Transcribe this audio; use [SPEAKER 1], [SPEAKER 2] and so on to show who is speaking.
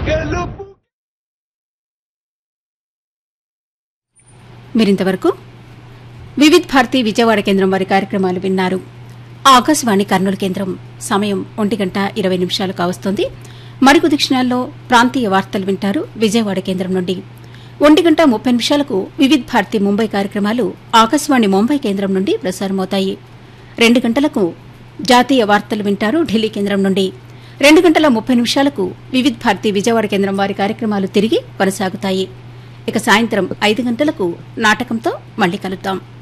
[SPEAKER 1] గెలుపు
[SPEAKER 2] మీరింతవరకు వివిధ్ భారతి విజయవాడ కేంద్రం వారి కార్యక్రమాలు విన్నారు ఆకాశవాణి కర్నూలు కేంద్రం సమయం ఒంటి గంట ఇరవై నిమిషాలు కావస్తోంది మరికొద్ది క్షణాల్లో ప్రాంతీయ వార్తలు వింటారు విజయవాడ కేంద్రం నుండి ఒంటి గంట ముప్పై నిమిషాలకు వివిధ్ భారతి ముంబై కార్యక్రమాలు ఆకాశవాణి ముంబై కేంద్రం నుండి ప్రసారమవుతాయి రెండు గంటలకు జాతీయ వార్తలు వింటారు ఢిల్లీ కేంద్రం నుండి రెండు గంటల ముప్పై నిమిషాలకు వివిధ్ భారతి విజయవాడ కేంద్రం వారి కార్యక్రమాలు తిరిగి కొనసాగుతాయి ఇక సాయంత్రం ఐదు గంటలకు నాటకంతో మళ్ళీ కలుద్దాం